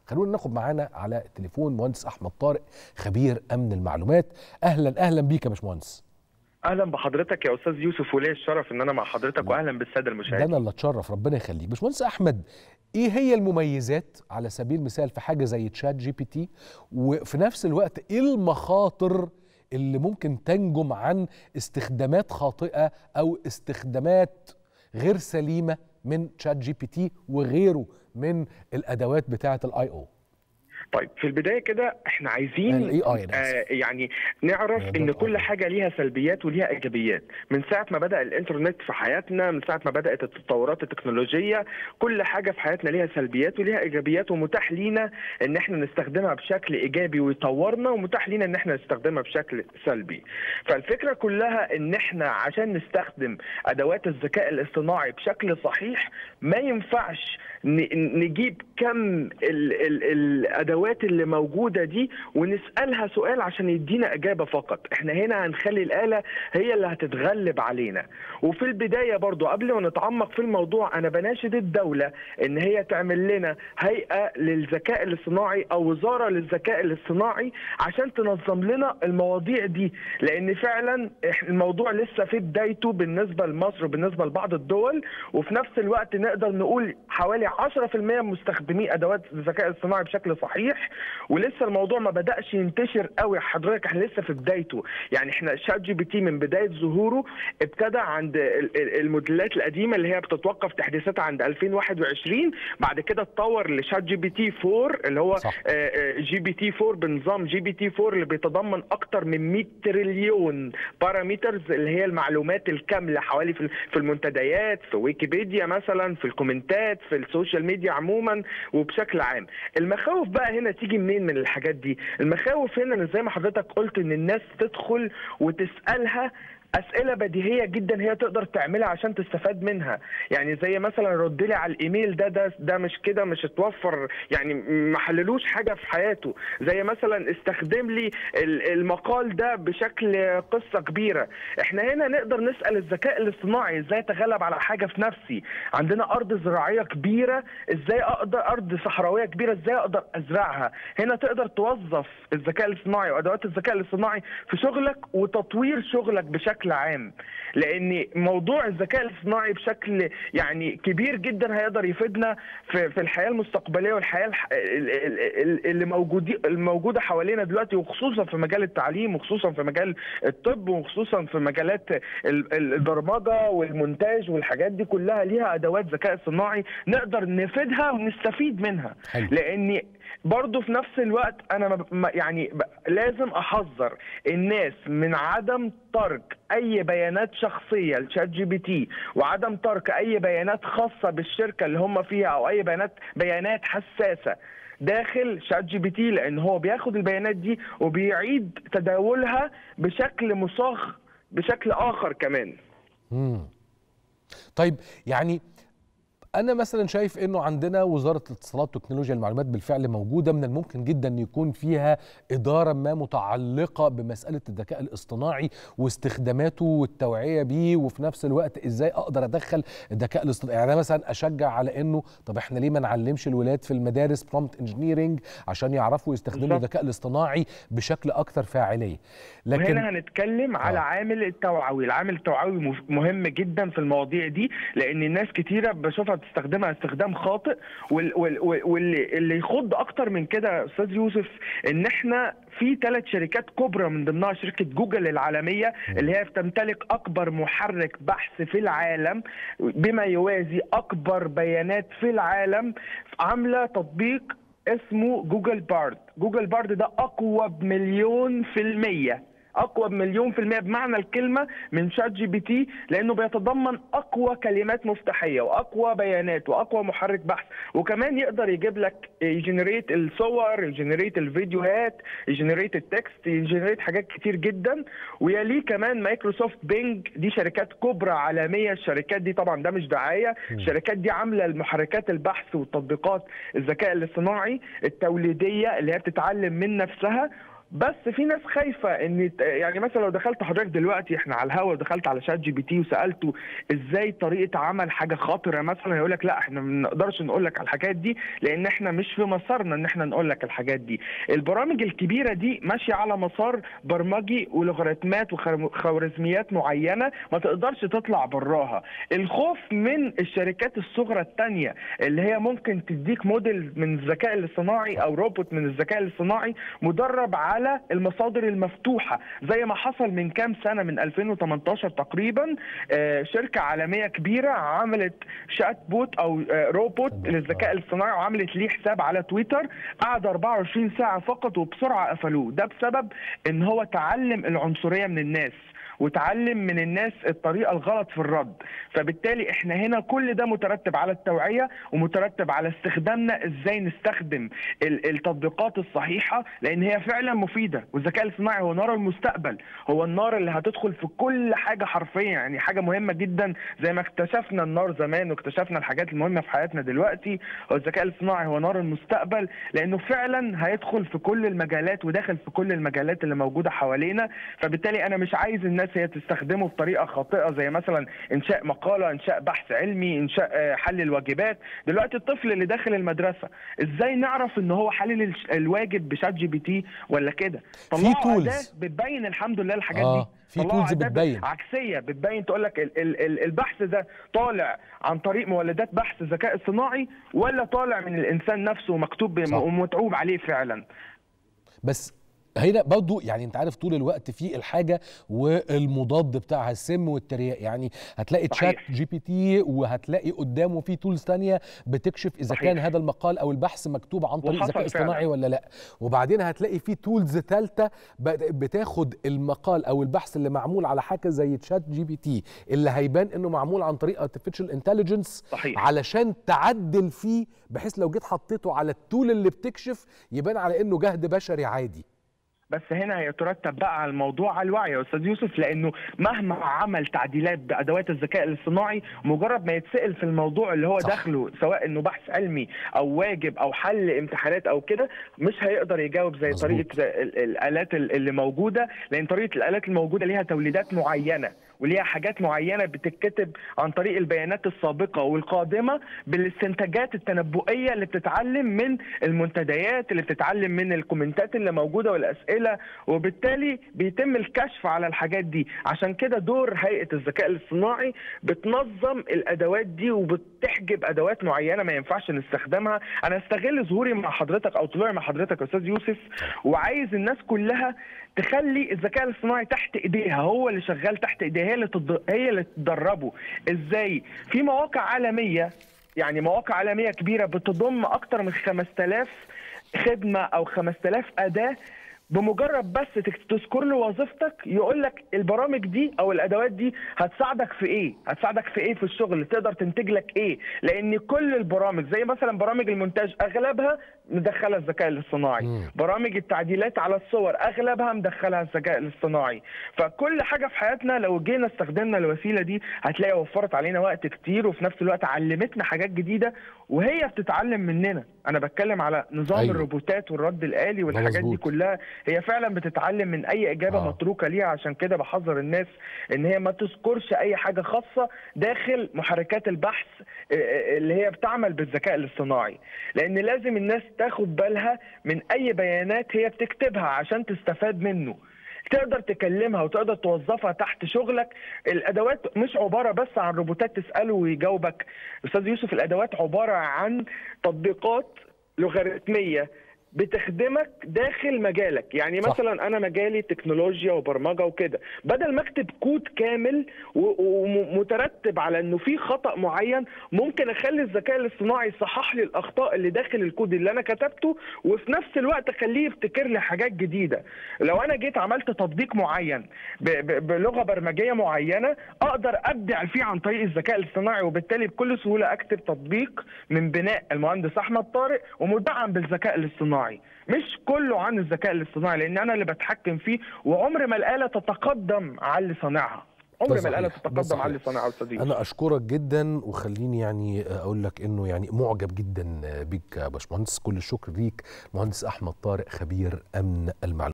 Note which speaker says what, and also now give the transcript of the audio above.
Speaker 1: خلونا ناخد معانا على التليفون مهندس احمد طارق خبير امن المعلومات اهلا اهلا بيك يا باشمهندس
Speaker 2: اهلا بحضرتك يا استاذ يوسف وليا الشرف ان انا مع حضرتك واهلا بالساده
Speaker 1: ده
Speaker 2: المشاهدين
Speaker 1: انا اللي اتشرف ربنا يخليك باشمهندس احمد ايه هي المميزات على سبيل المثال في حاجه زي تشات جي بي تي وفي نفس الوقت ايه المخاطر اللي ممكن تنجم عن استخدامات خاطئه او استخدامات غير سليمه من تشات جي بي تي وغيره من الادوات بتاعه الاي او
Speaker 2: طيب في البدايه كده احنا عايزين
Speaker 1: ال AI أنا
Speaker 2: آه يعني نعرف
Speaker 1: آه،
Speaker 2: ان
Speaker 1: ده
Speaker 2: كل
Speaker 1: AI.
Speaker 2: حاجه ليها سلبيات وليها ايجابيات من ساعه ما بدا الانترنت في حياتنا من ساعه ما بدات التطورات التكنولوجيه كل حاجه في حياتنا ليها سلبيات وليها ايجابيات ومتاح لينا ان احنا نستخدمها بشكل ايجابي ويطورنا ومتاح لينا ان احنا نستخدمها بشكل سلبي فالفكره كلها ان احنا عشان نستخدم ادوات الذكاء الاصطناعي بشكل صحيح ما ينفعش ن- نجيب كم ال ال الادوات اللي موجوده دي ونسالها سؤال عشان يدينا اجابه فقط احنا هنا هنخلي الاله هي اللي هتتغلب علينا وفي البدايه برضو قبل ما نتعمق في الموضوع انا بناشد الدوله ان هي تعمل لنا هيئه للذكاء الاصطناعي او وزاره للذكاء الاصطناعي عشان تنظم لنا المواضيع دي لان فعلا إح- الموضوع لسه في بدايته بالنسبه لمصر وبالنسبه لبعض الدول وفي نفس الوقت نقدر نقول حوالي 10% من مستخدمي ادوات الذكاء الاصطناعي بشكل صحيح ولسه الموضوع ما بداش ينتشر قوي حضرتك احنا لسه في بدايته يعني احنا شات جي بي تي من بدايه ظهوره ابتدى عند ال- ال- الموديلات القديمه اللي هي بتتوقف تحديثاتها عند 2021 بعد كده اتطور لشات جي بي تي 4 اللي هو
Speaker 1: صح.
Speaker 2: آه، آه، جي بي تي 4 بنظام جي بي تي 4 اللي بيتضمن اكتر من 100 تريليون بارامترز اللي هي المعلومات الكامله حوالي في في المنتديات في ويكيبيديا مثلا في الكومنتات في السوشيال ميديا عموما وبشكل عام المخاوف بقى هنا تيجي منين من الحاجات دي المخاوف هنا إن زي ما حضرتك قلت ان الناس تدخل وتسالها اسئله بديهيه جدا هي تقدر تعملها عشان تستفاد منها يعني زي مثلا رد لي على الايميل ده ده ده مش كده مش اتوفر يعني ما حللوش حاجه في حياته زي مثلا استخدم لي ال- المقال ده بشكل قصه كبيره احنا هنا نقدر نسال الذكاء الاصطناعي ازاي اتغلب على حاجه في نفسي عندنا ارض زراعيه كبيره ازاي اقدر ارض صحراويه كبيره ازاي اقدر ازرعها هنا تقدر توظف الذكاء الاصطناعي وادوات الذكاء الاصطناعي في شغلك وتطوير شغلك بشكل عام لان موضوع الذكاء الاصطناعي بشكل يعني كبير جدا هيقدر يفيدنا في في الحياه المستقبليه والحياه الح- ال- ال- ال- اللي موجودي الموجوده حوالينا دلوقتي وخصوصا في مجال التعليم وخصوصا في مجال الطب وخصوصا في مجالات ال- ال- البرمجه والمونتاج والحاجات دي كلها ليها ادوات ذكاء اصطناعي نقدر نفيدها ونستفيد منها
Speaker 1: حلو.
Speaker 2: لان برضه في نفس الوقت انا ما- ما يعني ب- لازم احذر الناس من عدم ترك اي بيانات شخصيه لشات جي بي تي وعدم ترك اي بيانات خاصه بالشركه اللي هم فيها او اي بيانات بيانات حساسه داخل شات جي بي تي لان هو بياخد البيانات دي وبيعيد تداولها بشكل مصاغ بشكل اخر كمان
Speaker 1: مم. طيب يعني انا مثلا شايف انه عندنا وزاره الاتصالات وتكنولوجيا المعلومات بالفعل موجوده من الممكن جدا ان يكون فيها اداره ما متعلقه بمساله الذكاء الاصطناعي واستخداماته والتوعيه بيه وفي نفس الوقت ازاي اقدر ادخل الذكاء الاصطناعي يعني انا مثلا اشجع على انه طب احنا ليه ما نعلمش الولاد في المدارس برومبت انجينيرنج عشان يعرفوا يستخدموا
Speaker 2: بالظبط.
Speaker 1: الذكاء الاصطناعي بشكل اكثر فاعليه
Speaker 2: وهنا
Speaker 1: لكن
Speaker 2: هنتكلم على
Speaker 1: آه.
Speaker 2: عامل التوعوي العامل التوعوي مف- مهم جدا في المواضيع دي لان الناس كتيره بشوفها بتستخدمها استخدام خاطئ وال- وال- وال- واللي اللي يخض اكتر من كده يا استاذ يوسف ان احنا في ثلاث شركات كبرى من ضمنها شركه جوجل العالميه اللي هي بتمتلك اكبر محرك بحث في العالم بما يوازي اكبر بيانات في العالم عامله تطبيق اسمه جوجل بارد جوجل بارد ده اقوى بمليون في المية اقوى بمليون في المية بمعنى الكلمة من شات جي بي تي لانه بيتضمن اقوى كلمات مفتاحية واقوى بيانات واقوى محرك بحث وكمان يقدر يجيب لك يجنريت الصور يجنريت الفيديوهات يجنريت التكست يجنريت حاجات كتير جدا ويليه كمان مايكروسوفت بينج دي شركات كبرى عالمية الشركات دي طبعا ده مش دعاية الشركات دي عاملة المحركات البحث والتطبيقات الذكاء الاصطناعي التوليدية اللي هي بتتعلم من نفسها بس في ناس خايفه ان يعني مثلا لو دخلت حضرتك دلوقتي احنا على الهوا ودخلت على شات جي بي تي وسالته ازاي طريقه عمل حاجه خطره مثلا يقول لك لا احنا ما نقدرش نقول لك على الحاجات دي لان احنا مش في مسارنا ان احنا نقول لك الحاجات دي البرامج الكبيره دي ماشيه على مسار برمجي ولوغاريتمات وخوارزميات معينه ما تقدرش تطلع براها الخوف من الشركات الصغرى الثانيه اللي هي ممكن تديك موديل من الذكاء الاصطناعي او روبوت من الذكاء الاصطناعي مدرب على المصادر المفتوحه زي ما حصل من كام سنه من 2018 تقريبا شركه عالميه كبيره عملت شات بوت او روبوت للذكاء الاصطناعي وعملت ليه حساب على تويتر قعد 24 ساعه فقط وبسرعه قفلوه ده بسبب ان هو تعلم العنصريه من الناس وتعلم من الناس الطريقه الغلط في الرد فبالتالي احنا هنا كل ده مترتب على التوعيه ومترتب على استخدامنا ازاي نستخدم التطبيقات الصحيحه لان هي فعلا مفيده والذكاء الاصطناعي هو نار المستقبل هو النار اللي هتدخل في كل حاجه حرفيا يعني حاجه مهمه جدا زي ما اكتشفنا النار زمان واكتشفنا الحاجات المهمه في حياتنا دلوقتي هو الذكاء الاصطناعي هو نار المستقبل لانه فعلا هيدخل في كل المجالات وداخل في كل المجالات اللي موجوده حوالينا فبالتالي انا مش عايز الناس الناس هي تستخدمه بطريقه خاطئه زي مثلا انشاء مقاله انشاء بحث علمي انشاء حل الواجبات دلوقتي الطفل اللي داخل المدرسه ازاي نعرف ان هو حلل الواجب بشات جي بي تي ولا كده
Speaker 1: في تولز
Speaker 2: بتبين الحمد لله الحاجات
Speaker 1: آه.
Speaker 2: دي
Speaker 1: في تولز بتبين
Speaker 2: عكسيه بتبين تقول لك ال ال البحث ده طالع عن طريق مولدات بحث ذكاء اصطناعي ولا طالع من الانسان نفسه مكتوب ومتعوب عليه فعلا
Speaker 1: بس هنا برضو يعني انت عارف طول الوقت في الحاجه والمضاد بتاعها السم والترياق يعني هتلاقي تشات جي بي تي وهتلاقي قدامه في تولز تانية بتكشف اذا صحيح. كان هذا المقال او البحث مكتوب عن طريق ذكاء اصطناعي ولا لا وبعدين هتلاقي في تولز ثالثه بتاخد المقال او البحث اللي معمول على حاجه زي تشات جي بي تي اللي هيبان انه معمول عن طريق ارتفيشال انتليجنس علشان تعدل فيه بحيث لو جيت حطيته على التول اللي بتكشف يبان على انه جهد بشري عادي
Speaker 2: بس هنا هيترتب بقى على الموضوع على الوعي يا استاذ يوسف لانه مهما عمل تعديلات بادوات الذكاء الاصطناعي مجرد ما يتسال في الموضوع اللي هو صح. داخله سواء انه بحث علمي او واجب او حل امتحانات او كده مش هيقدر يجاوب زي مزبوط. طريقه الالات اللي موجوده لان طريقه الالات الموجوده ليها توليدات معينه وليها حاجات معينه بتتكتب عن طريق البيانات السابقه والقادمه بالاستنتاجات التنبؤيه اللي بتتعلم من المنتديات اللي بتتعلم من الكومنتات اللي موجوده والاسئله وبالتالي بيتم الكشف على الحاجات دي عشان كده دور هيئه الذكاء الاصطناعي بتنظم الادوات دي وبتحجب ادوات معينه ما ينفعش نستخدمها انا استغل ظهوري مع حضرتك او طلوعي مع حضرتك يا استاذ يوسف وعايز الناس كلها تخلي الذكاء الاصطناعي تحت ايديها هو اللي شغال تحت ايديها هي اللي تد... هي اللي تدربه ازاي في مواقع عالميه يعني مواقع عالميه كبيره بتضم اكتر من 5000 خدمه او 5000 اداه بمجرد بس تذكر له وظيفتك يقول لك البرامج دي او الادوات دي هتساعدك في ايه؟ هتساعدك في ايه في الشغل؟ تقدر تنتج لك ايه؟ لان كل البرامج زي مثلا برامج المونتاج اغلبها مدخلها الذكاء الاصطناعي،
Speaker 1: مم.
Speaker 2: برامج التعديلات على الصور اغلبها مدخلها الذكاء الاصطناعي، فكل حاجه في حياتنا لو جينا استخدمنا الوسيله دي هتلاقي وفرت علينا وقت كتير وفي نفس الوقت علمتنا حاجات جديده وهي بتتعلم مننا، انا بتكلم على نظام
Speaker 1: أيوة.
Speaker 2: أيوه. الروبوتات والرد الالي والحاجات دي
Speaker 1: مظبوط.
Speaker 2: كلها هي فعلا بتتعلم من اي اجابه
Speaker 1: آه.
Speaker 2: آه. متروكه ليها عشان كده بحذر الناس ان هي ما تذكرش اي حاجه خاصه داخل محركات البحث آه، آه، اللي هي بتعمل بالذكاء الاصطناعي لان لازم الناس تاخد بالها من اي بيانات هي بتكتبها عشان تستفاد منه تقدر تكلمها وتقدر توظفها تحت شغلك الادوات مش عباره بس عن روبوتات تساله ويجاوبك استاذ يوسف الادوات عباره عن تطبيقات لوغاريتميه بتخدمك داخل مجالك يعني
Speaker 1: صح.
Speaker 2: مثلا انا مجالي تكنولوجيا وبرمجه وكده بدل ما اكتب كود كامل و- ومترتب على انه في خطا معين ممكن اخلي الذكاء الاصطناعي يصحح لي الاخطاء اللي داخل الكود اللي انا كتبته وفي نفس الوقت اخليه يفتكر لي حاجات جديده لو انا جيت عملت تطبيق معين ب- ب- بلغه برمجيه معينه اقدر ابدع فيه عن طريق الذكاء الاصطناعي وبالتالي بكل سهوله اكتب تطبيق من بناء المهندس احمد طارق ومدعم بالذكاء الاصطناعي مش كله عن الذكاء الاصطناعي لان انا اللي بتحكم فيه وعمر ما الاله تتقدم على اللي صانعها عمر ما
Speaker 1: صحيح،
Speaker 2: الاله
Speaker 1: ده
Speaker 2: تتقدم
Speaker 1: صحيح.
Speaker 2: على اللي صانعها استاذ
Speaker 1: انا اشكرك جدا وخليني يعني اقول لك انه يعني معجب جدا بيك يا باشمهندس كل الشكر ليك مهندس احمد طارق خبير امن المعلومات